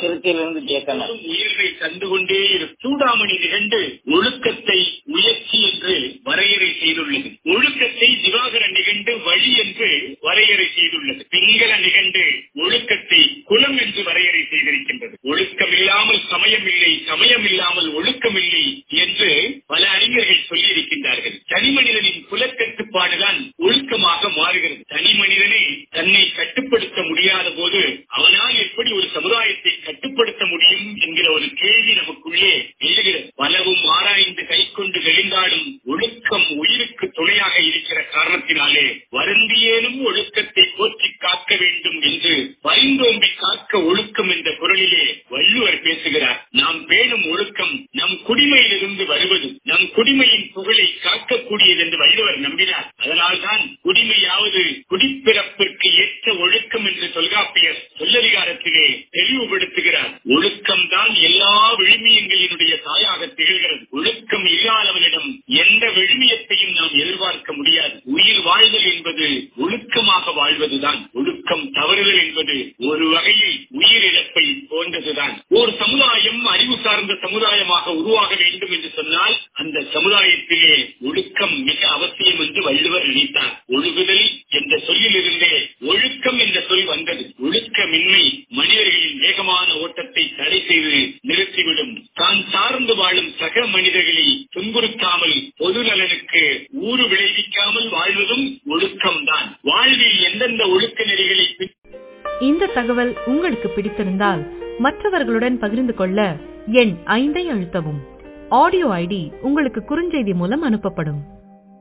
திருச்சியிலிருந்து கேட்கணும் உயிர்வை கண்டு கொண்டே இருக்கும் சூடாமணி நிகண்டு ஒழுக்கத்தை முயற்சி என்று வரையறை செய்துள்ளது ஒழுக்கத்தை திவாகர நிகண்டு வழி என்று வரையறை செய்துள்ளது பிங்கள நிகண்டு ஒழுக்கத்தை குலம் என்று வரையறை செய்திருக்கின்றது ஒழுக்கம் இல்லாமல் சமயம் இல்லை சமயம் இல்லாமல் ஒழுக்கம் இல்லை என்று பல அறிஞர்கள் சொல்லியிருக்கின்றார்கள் தனி மனிதனின் குலக்கட்டுப்பாடுதான் ஒழுக்கமாக மாறுகிறது தனி மனிதனே தன்னை கட்டுப்படுத்த முடியாத போது அவனால் எப்படி ஒரு சமுதாயத்தை கட்டுப்படுத்த முடியும் என்கிற ஒரு கேள்வி நமக்குள்ளே எழுகிறது பலவும் ஆராய்ந்து கை கொண்டு வெளிந்தாலும் ஒழுக்கம் உயிருக்கு துணையாக இருக்கிற காரணத்தினாலே வருந்தியேனும் ஒழுக்கத்தை போற்றி காக்க வேண்டும் என்று பரிந்தோம்பி காக்க ஒழுக்கம் என்ற குரலிலே வள்ளுவர் பேசுகிறார் நாம் பேணும் ஒழுக்கம் நம் குடிமையிலிருந்து வருவது நம் குடிமையின் புகழை காக்கக்கூடியது என்று வள்ளுவர் நம்பினார் அதனால்தான் குடிமையாவது குடிப்பிறப்பிற்கு ஏற்ற ஒழுக்கம் என்று தொல்காப்பியர் சொல்லதிகாரத்திலே தெளிவுபடுத்துகிறார் ஒழுக்கம் தான் எல்லா விழுமியங்களினுடைய தாயாக திகழ்கிறது ஒழுக்கம் இல்லாதவனிடம் எந்த விழுமியத்தையும் நாம் எதிர்பார்க்க முடியாது உயிர் வாழ்தல் என்பது ஒழுக்கமாக வாழ்வதுதான் ஒழுக்கம் தவறுதல் என்பது ஒரு வகையில் உயிரிழப்பை போன்றதுதான் ஒரு சமுதாயம் அறிவு சார்ந்த சமுதாயமாக உருவாக வேண்டும் என்று சொன்னால் அந்த சமுதாயத்திலே ஒழுக்கம் மிக அவசியம் என்று வள்ளுவர் நினைத்தார் ஒழுகுதல் என்ற சொல்லிலிருந்தே ஒழுக்கம் என்ற சொல் வந்தது ஒழுக்கமின்மை மனிதர்களின் வேகமான ஓட்டத்தை தடை செய்து நிறுத்திவிடும் தான் சார்ந்து வாழும் சக மனிதர்களை துன்புறுத்தாமல் பொது நலனுக்கு ஊறு விளைவிக்காமல் வாழ்வதும் ஒழுக்கம்தான் வாழ்வில் எந்தெந்த ஒழுக்க நெறிகளை பின் இந்த தகவல் உங்களுக்கு பிடித்திருந்தால் மற்றவர்களுடன் பகிர்ந்து கொள்ள எண் ஐந்தை அழுத்தவும் ஆடியோ ஐடி உங்களுக்கு குறுஞ்செய்தி மூலம் அனுப்பப்படும்